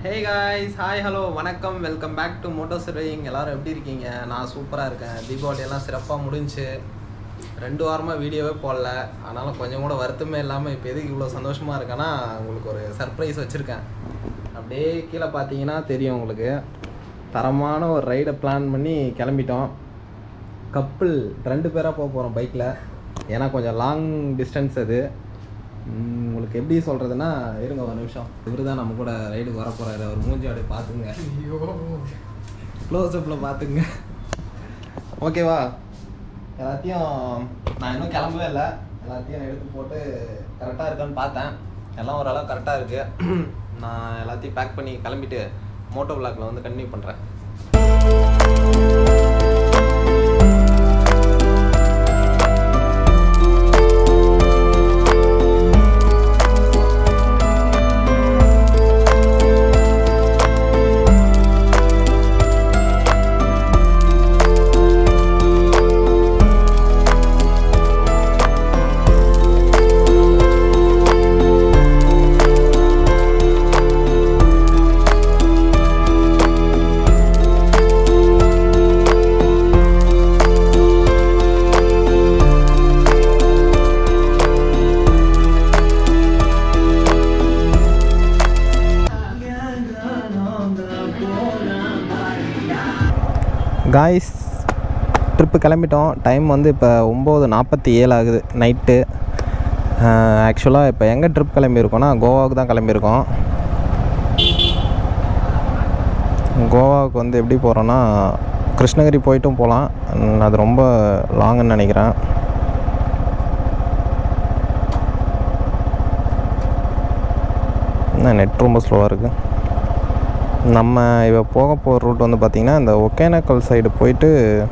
ஹே guys hi hello வணக்கம் welcome back to moto surveying எல்லாரும் எப்படி இருக்கீங்க நான் சூப்பராக இருக்கேன் தீபாவளி எல்லாம் சிறப்பாக முடிஞ்சு ரெண்டு வாரமாக வீடியோவே போடல ஆனாலும் கொஞ்சம் கூட வருத்தமே இல்லாமல் இப்போ எதுக்கு இவ்வளோ சந்தோஷமாக இருக்கேன்னா உங்களுக்கு ஒரு சர்ப்ரைஸ் வச்சுருக்கேன் அப்படியே கீழே பார்த்தீங்கன்னா தெரியும் உங்களுக்கு தரமான ஒரு ரைடை பிளான் பண்ணி கிளம்பிட்டோம் கப்புள் ரெண்டு பேராக போக போகிறோம் பைக்கில் ஏன்னா கொஞ்சம் லாங் டிஸ்டன்ஸ் அது உம், உங்களுக்கு எப்படி சொல்கிறதுனா இருங்க ஒரு நிமிஷம் இவர் தான் நம்ம கூட ரைடுக்கு வர போகிறாரு அவர் மூஞ்சி அப்படியே பார்த்துங்க ஐயோ க்ளோஸ்அப்பில் பார்த்துங்க ஓகேவா எல்லாத்தையும் நான் இன்னும் கிளம்பவே இல்லை எல்லாத்தையும் எடுத்து போட்டு கரெக்டாக இருக்கான்னு பார்த்தேன் எல்லாம் ஓரளவு கரெக்டாக இருக்குது நான் எல்லாத்தையும் பேக் பண்ணி கிளம்பிட்டு மோட்டோ விளாக்ல வந்து கண்டினியூ பண்ணுறேன் காய்ஸ் ட்ரிப்பு கிளம்பிட்டோம் டைம் வந்து இப்போ ஒம்பது நாற்பத்தி ஏழு ஆகுது நைட்டு ஆக்சுவலாக இப்போ எங்கே ட்ரிப் கிளம்பியிருக்கோன்னா கோவாவுக்கு தான் கிளம்பியிருக்கோம் கோவாவுக்கு வந்து எப்படி போகிறோன்னா கிருஷ்ணகிரி போயிட்டும் போகலாம் அது ரொம்ப லாங்குன்னு நினைக்கிறேன் என்ன நெட் ரொம்ப ஸ்லோவாக இருக்குது நம்ம இப்போ போக போகிற ரூட் வந்து பார்த்திங்கன்னா இந்த ஒகேனக்கல் சைடு போயிட்டு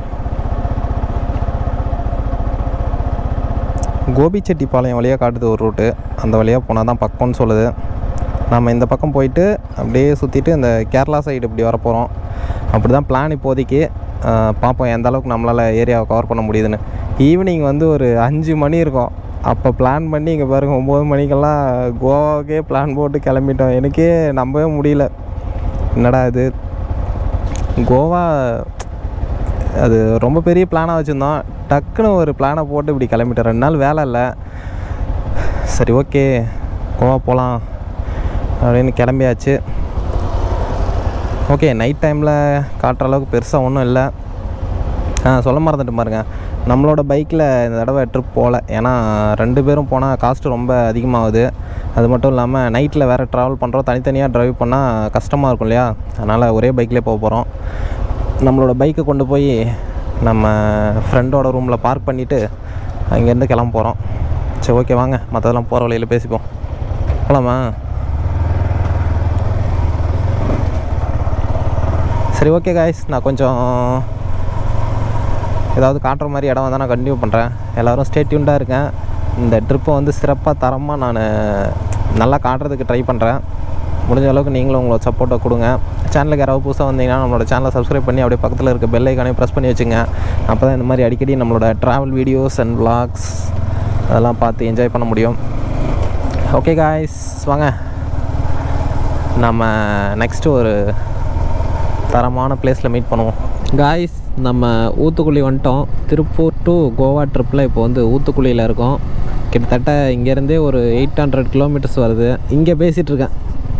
கோபிச்செட்டிப்பாளையம் வழியாக காட்டுது ஒரு ரூட்டு அந்த வழியாக போனால் தான் பக்கம்னு சொல்லுது நம்ம இந்த பக்கம் போயிட்டு அப்படியே சுற்றிட்டு இந்த கேரளா சைடு இப்படி வர போகிறோம் அப்படி தான் பிளான் இப்போதைக்கு அஹ் பார்ப்போம் எந்த அளவுக்கு நம்மளால் ஏரியாவை கவர் பண்ண முடியுதுன்னு ஈவினிங் வந்து ஒரு அஞ்சு மணி இருக்கும் அப்போ பிளான் பண்ணி இங்கே பாருங்கள் ஒம்பது மணிக்கெல்லாம் கோவாவுக்கே பிளான் போட்டு கிளம்பிட்டோம் எனக்கே நம்பவே முடியல என்னடா இது கோவா அது ரொம்ப பெரிய பிளானாக வச்சுருந்தோம் டக்குன்னு ஒரு பிளானை போட்டு இப்படி கிளம்பிட்டோம் ரெண்டு நாள் வேலை இல்லை சரி ஓகே கோவா போகலாம் அப்படின்னு கிளம்பியாச்சு ஓகே நைட் டைமில் காட்டுற அளவுக்கு பெருசாக ஒன்றும் இல்லை ஆ சொல்ல மறந்துட்டு பாருங்க நம்மளோட பைக்கில் இந்த தடவை ட்ரிப் போகல ஏன்னா ரெண்டு பேரும் போனால் காஸ்ட்டு ரொம்ப அதிகமாகுது அது மட்டும் இல்லாமல் நைட்டில் வேறு ட்ராவல் பண்ணுறோம் தனித்தனியாக ட்ரைவ் பண்ணால் கஷ்டமாக இருக்கும் இல்லையா அதனால் ஒரே பைக்லேயே போக போகிறோம் நம்மளோட பைக்கை கொண்டு போய் நம்ம ஃப்ரெண்டோட ரூமில் பார்க் பண்ணிவிட்டு அங்கேருந்து கிளம்ப போகிறோம் சரி ஓகே வாங்க மற்றதெல்லாம் போகிற வழியில் பேசிப்போம் போகலாமா சரி ஓகே காய்ஸ் நான் கொஞ்சம் ஏதாவது காட்டுற மாதிரி இடம் வந்தால் நான் கண்டினியூ பண்ணுறேன் எல்லோரும் ஸ்டேட்யூண்டாக இருக்கேன் இந்த ட்ரிப்பை வந்து சிறப்பாக தரமாக நான் நல்லா காட்டுறதுக்கு ட்ரை பண்ணுறேன் முடிஞ்ச அளவுக்கு நீங்களும் உங்களோட சப்போர்ட்டை கொடுங்க சேனலுக்கு யாராவது புதுசாக வந்தீங்கன்னா நம்மளோட சேனலை சப்ஸ்கிரைப் பண்ணி அப்படியே பக்கத்தில் இருக்க பெல் ஐக்கானே ப்ரெஸ் பண்ணி வச்சுங்க அப்போ தான் இந்த மாதிரி அடிக்கடி நம்மளோட ட்ராவல் வீடியோஸ் அண்ட் vlogs அதெல்லாம் பார்த்து என்ஜாய் பண்ண முடியும் ஓகே காய்ஸ் வாங்க நம்ம நெக்ஸ்ட்டு ஒரு தரமான பிளேஸில் மீட் பண்ணுவோம் காய்ஸ் நம்ம ஊத்துக்குழி வந்துட்டோம் திருப்பூர் டு கோவா ட்ரிப்பில் இப்போ வந்து ஊத்துக்குழியில் இருக்கோம் கிட்டத்தட்ட இங்கேருந்தே ஒரு எயிட் ஹண்ட்ரட் கிலோமீட்டர்ஸ் வருது இங்கே பேசிகிட்டு இருக்கேன்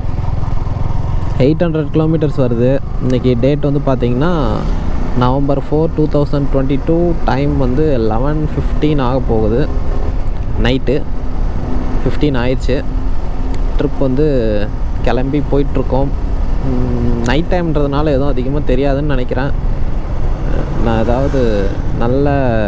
எயிட் ஹண்ட்ரட் கிலோமீட்டர்ஸ் வருது இன்றைக்கி டேட் வந்து பார்த்திங்கன்னா November four two thousand twenty two time வந்து லெவன் ஃபிஃப்டீன் ஆக போகுது நைட்டு ஃபிஃப்டீன் ஆயிடுச்சு ட்ரிப் வந்து கிளம்பி போயிட்டுருக்கோம் நைட் டைம்ன்றதுனால எதுவும் அதிகமாக தெரியாதுன்னு நினைக்கிறேன் நான் ஏதாவது நல்ல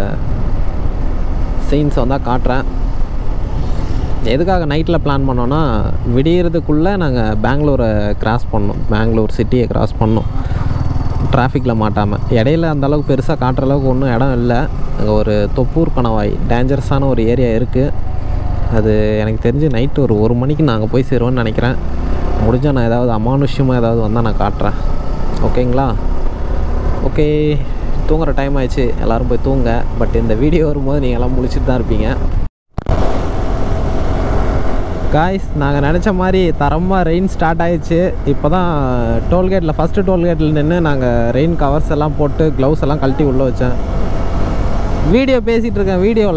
சீன்ஸ் வந்தால் காட்டுறேன் எதுக்காக நைட்டில் பிளான் பண்ணோன்னா விடியறதுக்குள்ளே நாங்கள் பெங்களூரை கிராஸ் பண்ணோம் பெங்களூர் சிட்டியை கிராஸ் பண்ணோம் டிராஃபிக்கில் மாட்டாமல் இடையில அந்த அளவுக்கு பெருசாக காட்டுற அளவுக்கு ஒன்றும் இடம் இல்லை அங்கே ஒரு தொப்பூர் கணவாய் டேஞ்சரஸான ஒரு ஏரியா இருக்குது அது எனக்கு தெரிஞ்சு நைட்டு ஒரு ஒரு மணிக்கு நாங்கள் போய் சேருவோன்னு நினைக்கிறேன் முடிஞ்சால் நான் ஏதாவது அமானுஷ்யமாக ஏதாவது வந்தால் நான் காட்டுறேன் ஓகேங்களா ஓகே தூங்குற டைம் ஆயிடுச்சு எல்லோரும் போய் தூங்க பட் இந்த வீடியோ வரும்போது நீங்கள் எல்லாம் முழிச்சிட்டு தான் இருப்பீங்க காய்ஸ் நாங்கள் நினச்ச மாதிரி தரமாக ரெயின் ஸ்டார்ட் ஆயிடுச்சு இப்போ தான் டோல்கேட்டில் ஃபஸ்ட்டு டோல்கேட்டில் நின்று நாங்கள் ரெயின் கவர்ஸ் எல்லாம் போட்டு க்ளவுஸ் எல்லாம் கழட்டி உள்ளே வச்சேன் வீடியோ பேசிகிட்டு இருக்கேன் வீடியோவில்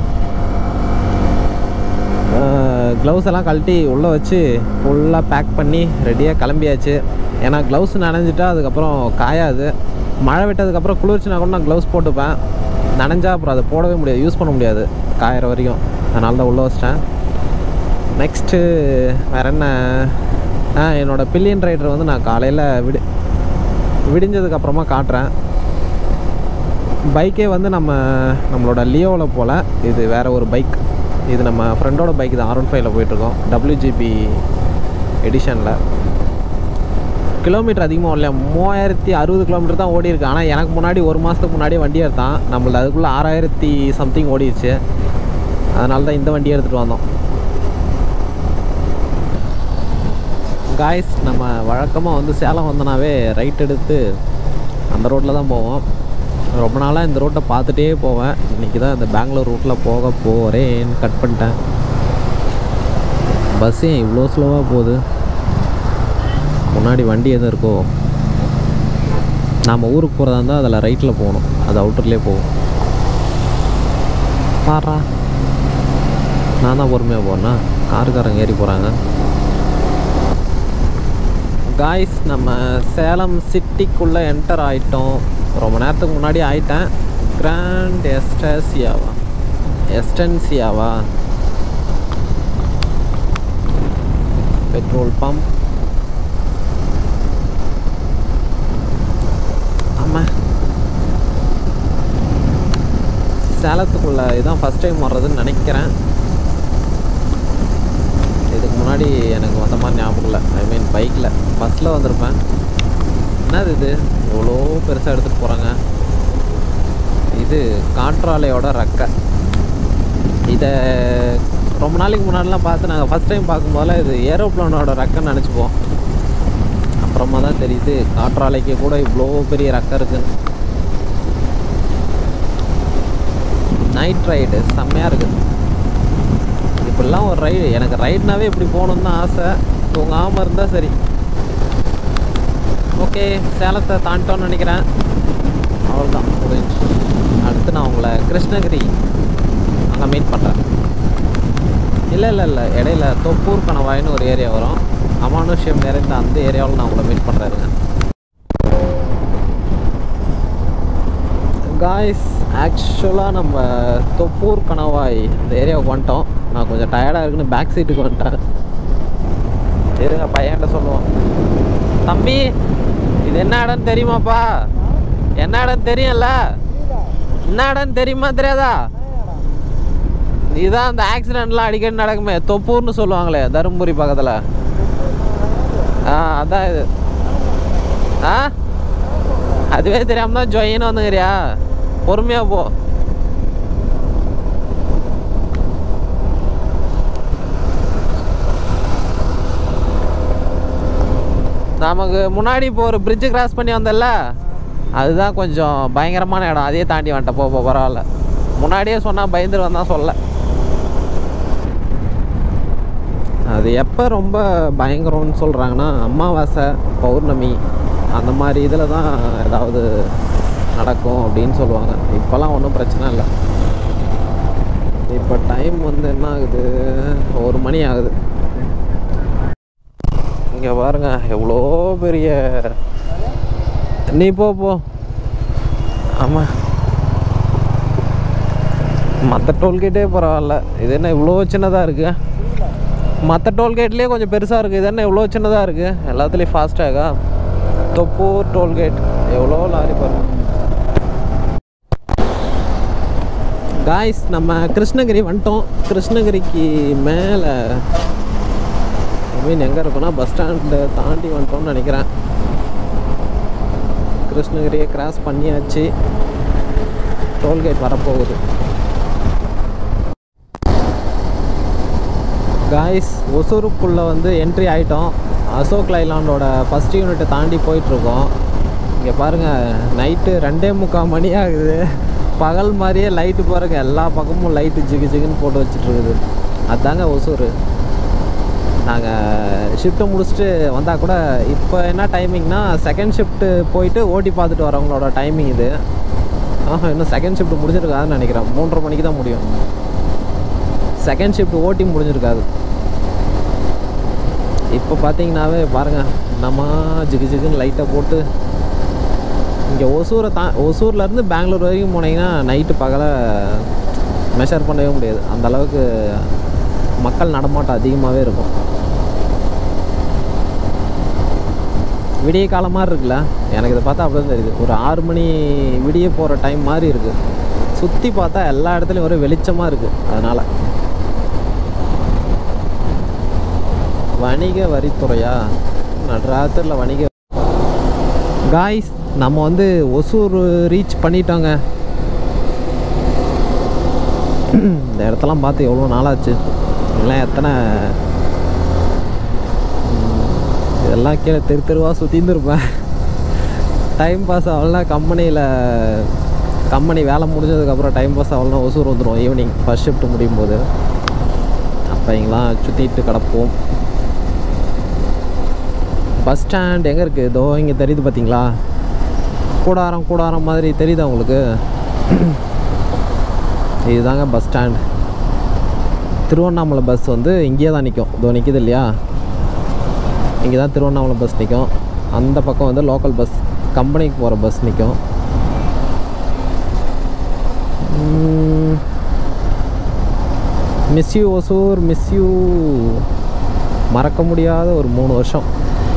க்ளவுஸ் எல்லாம் கழட்டி உள்ளே வச்சு ஃபுல்லாக பேக் பண்ணி ரெடியாக கிளம்பியாச்சு ஏன்னா க்ளவுஸ் நனைஞ்சிட்டா அதுக்கப்புறம் காயாது மழை விட்டதுக்கப்புறம் குளிர்ச்சினா கூட நான் க்ளவுஸ் போட்டுப்பேன் நனைஞ்சா அப்புறம் அதை போடவே முடியாது யூஸ் பண்ண முடியாது காயிற வரைக்கும் அதனால தான் உள்ளே வச்சிட்டேன் நெக்ஸ்ட்டு வேறு என்ன ஆ என்னோடய பில்லியன் ரைடர் வந்து நான் காலையில் விடி விடிஞ்சதுக்கப்புறமா காட்டுறேன் பைக்கே வந்து நம்ம நம்மளோட லியோவில் போல் இது வேறு ஒரு பைக் இது நம்ம ஃப்ரெண்டோட பைக் தான் ஆர் ஒன் ஃபைவ்ல போயிட்டுருக்கோம் டபிள்யூஜிபி எடிஷனில் கிலோமீட்டர் அதிகமாக இல்லையா மூவாயிரத்தி அறுபது கிலோமீட்டர் தான் ஓடி இருக்கு ஆனால் எனக்கு முன்னாடி ஒரு மாதத்துக்கு முன்னாடி வண்டி எடுத்தான் நம்மளது அதுக்குள்ளே ஆறாயிரத்தி சம்திங் ஓடிடுச்சு அதனால தான் இந்த வண்டியை எடுத்துகிட்டு வந்தோம் காய்ஸ் நம்ம வழக்கமாக வந்து சேலம் வந்தனாவே ரைட் எடுத்து அந்த ரோட்டில் தான் போவோம் ரொம்ப நாளாக இந்த ரோட்டை பார்த்துட்டே போவேன் இன்றைக்கி தான் இந்த பெங்களூர் ரூட்டில் போக போகிறேன்னு கட் பண்ணிட்டேன் பஸ் ஏன் இவ்வளோ ஸ்லோவாக போகுது முன்னாடி வண்டி எதுவும் இருக்கோ நாம் ஊருக்கு போகிறதா இருந்தால் அதில் ரைட்டில் போகணும் அது அவுட்டர்லேயே போகும் பாரா நான் தான் பொறுமையாக போகிறேன்னா காருக்காரங்க ஏறி போகிறாங்க காய்ஸ் நம்ம சேலம் சிட்டிக்குள்ளே என்டர் ஆகிட்டோம் ரொம்ப நேரத்துக்கு முன்னாடி ஆயிட்டேன் கிராண்ட் எஸ்டேசியாவா எஸ்டென்சியாவா பெட்ரோல் பம்ப் ஆமாம் சேலத்துக்குள்ளே இதுதான் ஃபஸ்ட் டைம் வர்றதுன்னு நினைக்கிறேன் இதுக்கு முன்னாடி எனக்கு வந்த மாதிரி ஞாபகம் இல்லை ஐ மீன் பைக்கில் பஸ்ஸில் வந்திருப்பேன் என்னது இது எவ்வளோ பெருசாக எடுத்துகிட்டு போகிறாங்க இது காற்றாலையோட ரெக்கை இதை ரொம்ப நாளைக்கு முன்னாடிலாம் பார்த்து நாங்கள் ஃபஸ்ட் டைம் பார்க்கும்போதெல்லாம் இது ஏரோப்ளானோட ரெக்கைன்னு நினச்சிப்போம் அப்புறமா தான் தெரியுது காற்றாலைக்கு கூட இவ்வளோ பெரிய ரெக்கை இருக்குன்னு நைட் ரைடு செம்மையாக இருக்குது இப்படிலாம் ஒரு ரைடு எனக்கு ரைட்னாவே இப்படி போகணுன்னு தான் ஆசை தூங்காமல் இருந்தால் சரி ஓகே சேலத்தை தாண்டிட்டோன்னு நினைக்கிறேன் அவ்வளோதான் முடிஞ்சு அடுத்து நான் உங்களை கிருஷ்ணகிரி அங்கே மீட் பண்ணுறேன் இல்லை இல்லை இல்லை இடையில தொப்பூர் கணவாய்னு ஒரு ஏரியா வரும் அமானுஷ்யம் நிறைந்த அந்த ஏரியாவில் நான் உங்களை மீட் பண்ணுறேங்க காய்ஸ் ஆக்சுவலாக நம்ம தொப்பூர் கணவாய் இந்த ஏரியாவுக்கு வந்துட்டோம் நான் கொஞ்சம் டயர்டாக இருக்குன்னு பேக் சீட்டுக்கு வந்துட்டேன் இருங்க பையன்கிட்ட சொல்லுவோம் தம்பி இது என்ன இடம்னு தெரியுமாப்பா என்ன இடம் தெரியும்ல என்ன இடம் தெரியுமா தெரியாதா இதுதான் அந்த ஆக்சிடென்ட்லாம் அடிக்கடி நடக்குமே தொப்பூர்னு சொல்லுவாங்களே தருமபுரி பக்கத்தில் ஆ அதான் இது ஆ அதுவே தெரியாம தான் ஜொயின்னு வந்துங்கிறியா பொறுமையாக போ நமக்கு முன்னாடி இப்போ ஒரு பிரிட்ஜு கிராஸ் பண்ணி வந்தல அதுதான் கொஞ்சம் பயங்கரமான இடம் அதையே தாண்டி வந்துட்டேன் போ போ, பரவாயில்ல முன்னாடியே சொன்னால் பயந்துரு வந்தான் சொல்ல அது எப்போ ரொம்ப பயங்கரம்னு சொல்கிறாங்கன்னா அமாவாசை பௌர்ணமி அந்த மாதிரி இதில் தான் ஏதாவது நடக்கும் அப்படின்னு சொல்லுவாங்க இப்போல்லாம் ஒன்றும் பிரச்சனை இல்லை இப்போ டைம் வந்து என்ன ஆகுது ஒரு மணி ஆகுது இங்கே பாருங்க எவ்வளோ பெரிய நீ போ போ ஆமாம் மற்ற டோல்கேட்டே பரவாயில்ல இது என்ன இவ்வளோ சின்னதாக இருக்கு மற்ற டோல்கேட்லேயே கொஞ்சம் பெருசாக இருக்குது இது என்ன இவ்வளோ சின்னதாக இருக்குது எல்லாத்துலேயும் ஃபாஸ்டாகா தொப்பூர் டோல்கேட் எவ்வளோ லாரி பாருங்க காய்ஸ் நம்ம கிருஷ்ணகிரி வந்துட்டோம் கிருஷ்ணகிரிக்கு மேலே ஐ மீன் எங்கே இருக்குன்னா பஸ் ஸ்டாண்டு தாண்டி வந்துட்டோம்னு நினைக்கிறேன் கிருஷ்ணகிரியை கிராஸ் பண்ணியாச்சு டோல்கேட் வரப்போகுது காய்ஸ் ஒசூருக்குள்ளே வந்து என்ட்ரி ஆகிட்டோம் அசோக் லைலாண்டோட ஃபஸ்ட் யூனிட்டை தாண்டி போயிட்டுருக்கோம் இங்கே பாருங்கள் நைட்டு ரெண்டே முக்கால் மணி ஆகுது பகல் மாதிரியே லைட்டு பாருங்க எல்லா பக்கமும் லைட்டு ஜிகு ஜிகுன்னு போட்டு வச்சுட்ருக்குது அதாங்க ஒசூர் நாங்கள் ஷிஃப்ட்டை முடிச்சுட்டு வந்தால் கூட இப்போ என்ன டைமிங்னா செகண்ட் ஷிஃப்ட்டு போயிட்டு ஓட்டி பார்த்துட்டு வரவங்களோட டைமிங் இது ஆஹா இன்னும் செகண்ட் ஷிஃப்ட் முடிஞ்சிருக்காதுன்னு நினைக்கிறேன் மூன்றரை மணிக்கு தான் முடியும் செகண்ட் ஷிஃப்ட் ஓட்டி முடிஞ்சிருக்காது இப்போ பார்த்தீங்கன்னாவே பாருங்கள் நம்ம ஜிகு ஜிகுன்னு லைட்டை போட்டு இங்கே ஒசூரை தா ஒசூர்லேருந்து பெங்களூர் வரைக்கும் போனீங்கன்னா நைட்டு பகலை மெஷர் பண்ணவே முடியாது அந்த அளவுக்கு மக்கள் நடமாட்டம் அதிகமாகவே இருக்கும் விடிய காலம் மாதிரி இருக்குல்ல எனக்கு இதை பார்த்தா அப்படி தான் தெரியுது ஒரு ஆறு மணி விடிய போகிற டைம் மாதிரி இருக்குது சுற்றி பார்த்தா எல்லா இடத்துலையும் ஒரே வெளிச்சமாக இருக்குது அதனால் வணிக வரித்துறையா நடுராத்திரில் வணிக காய்ஸ் நம்ம வந்து ஒசூர் ரீச் பண்ணிட்டோங்க இந்த இடத்தெல்லாம் பார்த்து எவ்வளோ நாளாச்சு இதெல்லாம் எத்தனை ம், இதெல்லாம் கீழே தெரு தெருவாக சுற்றிந்துருப்பேன் டைம் பாஸ் ஆகலனா கம்பெனியில் கம்பெனி வேலை முடிஞ்சதுக்கப்புறம் டைம் பாஸ் ஆகலனா ஒசூர் வந்துடும் ஈவினிங் ஃபஸ்ட் ஷிஃப்ட் முடியும் போது அப்போ இங்கெல்லாம் சுற்றிட்டு கிடப்போம் பஸ் ஸ்டாண்ட் எங்கே இருக்குது இதோ இங்கே தெரியுது பார்த்தீங்களா கூடாரம் கூடாரம் மாதிரி தெரியுதா உங்களுக்கு இதுதாங்க பஸ் ஸ்டாண்ட் திருவண்ணாமலை பஸ் வந்து இங்கேயே தான் நிற்கும் இதோ நிற்கிது இல்லையா இங்கே தான் திருவண்ணாமலை பஸ் நிற்கும் அந்த பக்கம் வந்து லோக்கல் பஸ் கம்பெனிக்கு போகிற பஸ் நிற்கும் miss you Hosur miss you மறக்க முடியாத ஒரு மூணு வருஷம்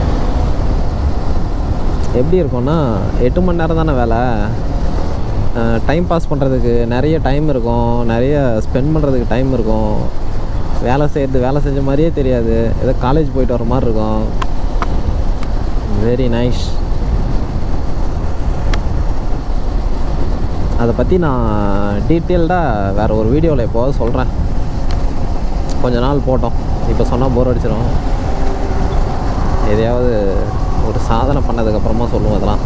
எப்படி இருக்கும்னா எட்டு மணி நேரம் தானே வேலை டைம் பாஸ் பண்ணுறதுக்கு நிறைய டைம் இருக்கும் நிறைய ஸ்பெண்ட் பண்ணுறதுக்கு டைம் இருக்கும் வேலை செய்கிறது வேலை செஞ்ச மாதிரியே தெரியாது ஏதோ காலேஜ் போயிட்டு வர மாதிரி இருக்கும் வெரி நைஸ் அதை பற்றி நான் டீட்டெயில்டாக வேறு ஒரு வீடியோவில் இப்போ சொல்கிறேன் கொஞ்ச நாள் போட்டோம் இப்போ சொன்னால் போர் அடிச்சிடும் எதையாவது ஒரு சாதனை பண்ணதுக்கப்புறமா சொல்லுவோம் அதெல்லாம்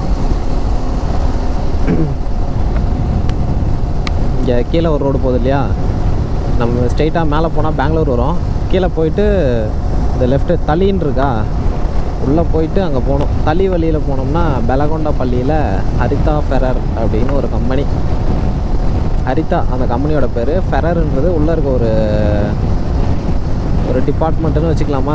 இங்கே கீழே ஒரு ரோடு போகுது இல்லையா நம்ம ஸ்ட்ரெயிட்டாக மேலே போனால் பெங்களூர் வரும் கீழே போயிட்டு இந்த லெஃப்ட்டு தளின்னு இருக்கா உள்ளே போயிட்டு அங்கே போகணும் தளி வழியில் போனோம்னா பெலகொண்டா பள்ளியில் ஹரிதா ஃபெரர் அப்படின்னு ஒரு கம்பெனி ஹரிதா அந்த கம்பெனியோட பேர் ஃபெரர்ன்றது உள்ளே இருக்க ஒரு ஒரு டிபார்ட்மெண்ட்டுன்னு வச்சுக்கலாமா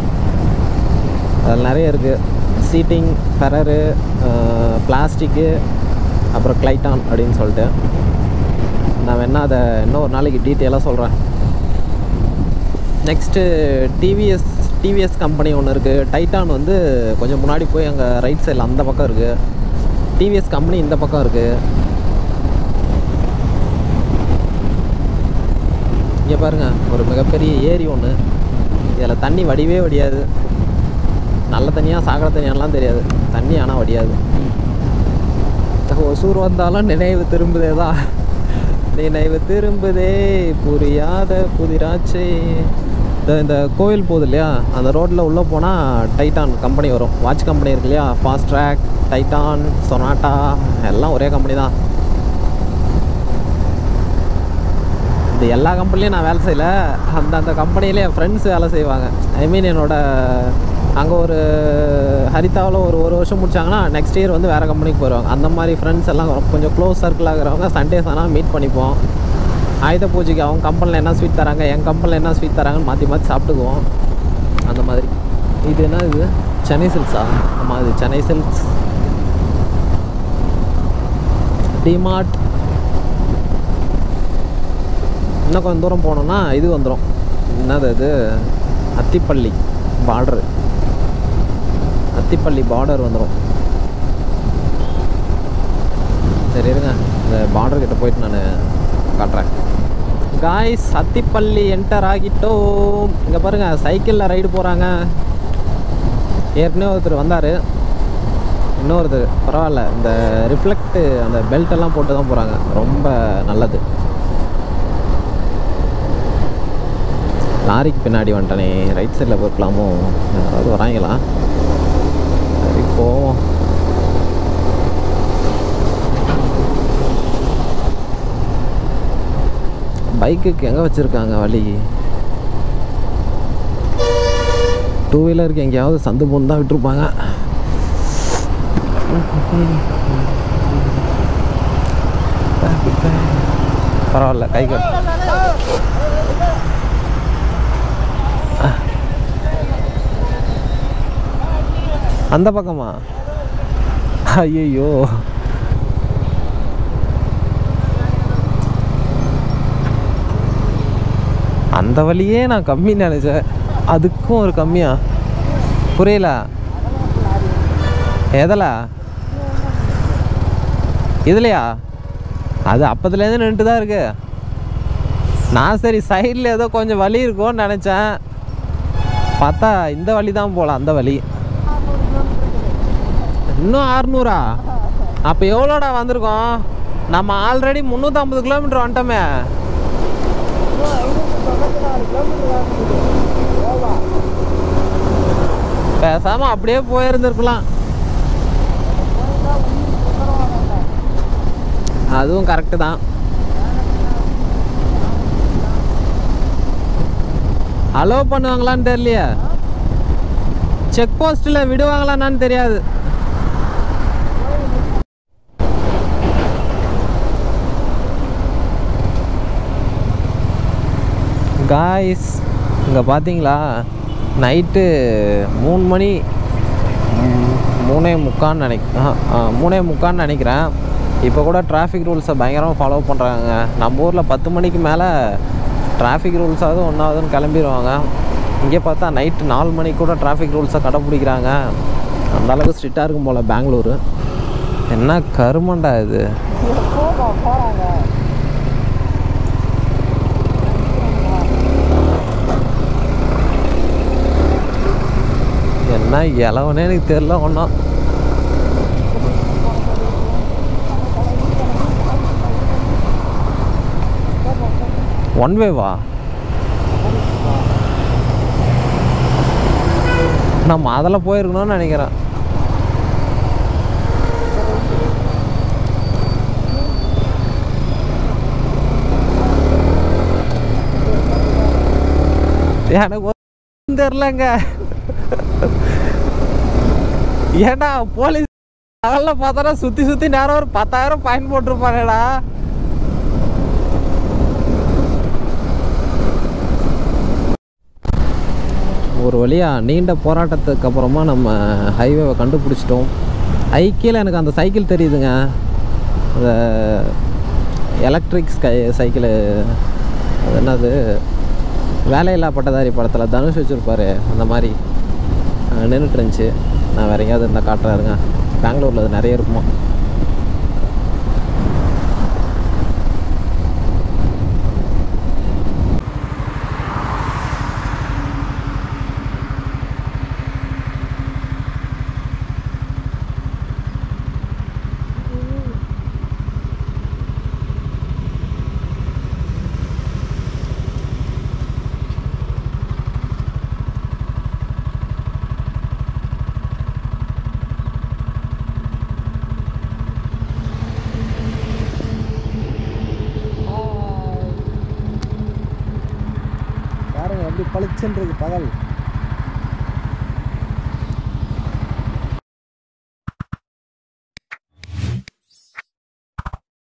அதில் நிறைய இருக்குது சீட்டிங் ஃபெரரு பிளாஸ்டிக்கு அப்புறம் கிளைட்டான் அப்படின்னு சொல்லிட்டு நான் வேணா அதை இன்னும் ஒரு நாளைக்கு டீட்டெயிலாக சொல்கிறேன் நெக்ஸ்ட்டு டிவிஎஸ் டிவிஎஸ் கம்பெனி ஒன்று இருக்குது டைட்டான் வந்து கொஞ்சம் முன்னாடி போய் அங்கே ரைட் சைடில் அந்த பக்கம் இருக்குது டிவிஎஸ் கம்பெனி இந்த பக்கம் இருக்குது இங்கே பாருங்கள் ஒரு மிகப்பெரிய ஏரி ஒன்று இதில் தண்ணி வடிவே வடியாது நல்ல தண்ணியாக சாக்கடை தண்ணியாலாம் தெரியாது தண்ணி ஆனால் வடியாது ஒசூர் வந்தாலும் நினைவு திரும்புதே தான் நினைவு திரும்புதே புரியாத புதிராச்சே இந்த இந்த கோயில் போகுது இல்லையா அந்த ரோட்டில் உள்ளே போனால் டைட்டான் கம்பெனி வரும் வாட்ச் கம்பெனி இருக்கு இல்லையா ஃபாஸ்ட் ட்ராக் டைட்டான் சொனாட்டா எல்லாம் ஒரே கம்பெனி தான் இந்த எல்லா கம்பெனிலையும் நான் வேலை செய்யலை அந்த அந்த கம்பெனியிலே என் ஃப்ரெண்ட்ஸ் வேலை செய்வாங்க ஐ மீன் என்னோட அங்கே ஒரு ஹரிதாவில் ஒரு ஒரு வருஷம் முடிச்சாங்கன்னா நெக்ஸ்ட் இயர் வந்து வேறு கம்பெனிக்கு போயிடுவாங்க அந்த மாதிரி ஃப்ரெண்ட்ஸ் எல்லாம் கொஞ்சம் க்ளோஸ் சர்க்கிள் ஆகிறவங்க சண்டேஸ் ஆனால் மீட் பண்ணிப்போம் ஆயுத பூஜைக்கு அவங்க கம்பெனியில் என்ன ஸ்வீட் தராங்க என் கம்பெனியில் என்ன ஸ்வீட் தராங்கன்னு மாற்றி மாற்றி சாப்பிட்டுக்குவோம் அந்த மாதிரி இது என்ன இது சென்னை சில்க்ஸா ஆமாம் இது சென்னை சில்க்ஸ் டிமார்ட் இன்னும் கொஞ்சம் தூரம் போனோம்னா இது வந்துடும் என்னது இது அத்திப்பள்ளி பார்டரு அத்திப்பள்ளி பார்டர் வந்துடும் சரி இருங்க இந்த பார்டர் கிட்ட போயிட்டு நான் காட்டுறேன் காய்ஸ் அத்திப்பள்ளி என்டர் ஆகிட்டோம் இங்கே பாருங்கள் சைக்கிளில் ரைடு போகிறாங்க ஏற்கனவே ஒருத்தர் வந்தார் இன்னொருத்தர் பரவாயில்ல இந்த ரிஃப்ளெக்ட் அந்த பெல்ட் எல்லாம் போட்டு தான் போகிறாங்க ரொம்ப நல்லது லாரிக்கு பின்னாடி வந்துட்டனே ரைட் சைடில் போயிருக்கலாமோ யாராவது வராங்களா சரி போவோம் பைக்குக்கு எங்கே வச்சுருக்காங்க வழி டூ வீலருக்கு எங்கேயாவது சந்து பொண்ணு தான் விட்டுருப்பாங்க பரவாயில்ல கை கட்டு அந்த பக்கமா ஐயோ அந்த வழியே நான் கம்மி நினைச்சேன் அதுக்கும் ஒரு கம்மியா புரியல எதில் இதுலையா அது அப்பத்துலேருந்து நின்றுட்டு தான் இருக்கு நான் சரி சைடில் ஏதோ கொஞ்சம் வழி இருக்கும்னு நினச்சேன் பார்த்தா இந்த வழி தான் போகலாம் அந்த வழி இன்னும் அறுநூறா அப்போ எவ்வளோடா வந்திருக்கோம் நம்ம ஆல்ரெடி முந்நூற்றம்பது கிலோமீட்டர் வந்துட்டோமே பேசாமல் அப்படியே போயிருந்துருக்கலாம் அதுவும் கரெக்டு தான் அலோவ் பண்ணுவாங்களான்னு தெரியலையே செக் போஸ்ட்டில் விடுவாங்களான்னு தெரியாது காய்ஸ் இங்கே பார்த்தீங்களா நைட்டு மூணு மணி ம், மூணே முக்கான்னு நினைக் ஆ, ஆ, மூணே முக்கான்னு நினைக்கிறேன் இப்போ கூட டிராஃபிக் ரூல்ஸை பயங்கரமாக ஃபாலோ பண்ணுறாங்க நம்ம ஊரில் பத்து மணிக்கு மேலே டிராஃபிக் ரூல்ஸாவது ஒன்றாவதுன்னு கிளம்பிடுவாங்க இங்கே பார்த்தா நைட்டு நாலு மணிக்கு கூட டிராஃபிக் ரூல்ஸை கடைப்பிடிக்கிறாங்க அந்த அளவுக்கு ஸ்ட்ரிக்டாக இருக்கும் போல் பெங்களூரு என்ன கருமண்டா இது என்ன இலவனே எனக்கு தெரில ஒன்றும் ஒன் வேவா நம்ம அதில் போயிருக்கணும்னு நினைக்கிறேன் எனக்கு ஒன்றும் தெரிலங்க ஏன்டா போலீஸ் அதெல்லாம் பார்த்தா சுற்றி சுற்றி நேரம் ஒரு பத்தாயிரம் ஃபைன் போட்டிருப்பானேடா ஒரு வழியாக நீண்ட போராட்டத்துக்கு அப்புறமா நம்ம ஹைவேவை கண்டுபிடிச்சிட்டோம் ஐக்கியில் எனக்கு அந்த சைக்கிள் தெரியுதுங்க அந்த எலக்ட்ரிக் ஸ்கை சைக்கிளு அது என்னது வேலையில்லா பட்டதாரி படத்தில் தனுஷ் வச்சுருப்பாரு அந்த மாதிரி நின்றுட்டு இருந்துச்சு நான் வேற எங்கேயாவது இருந்தால் காட்டுறாருங்க பெங்களூரில் அது நிறைய இருக்குமா பாருங்க எப்படி பளிச்சுன்னு இருக்கு பகல்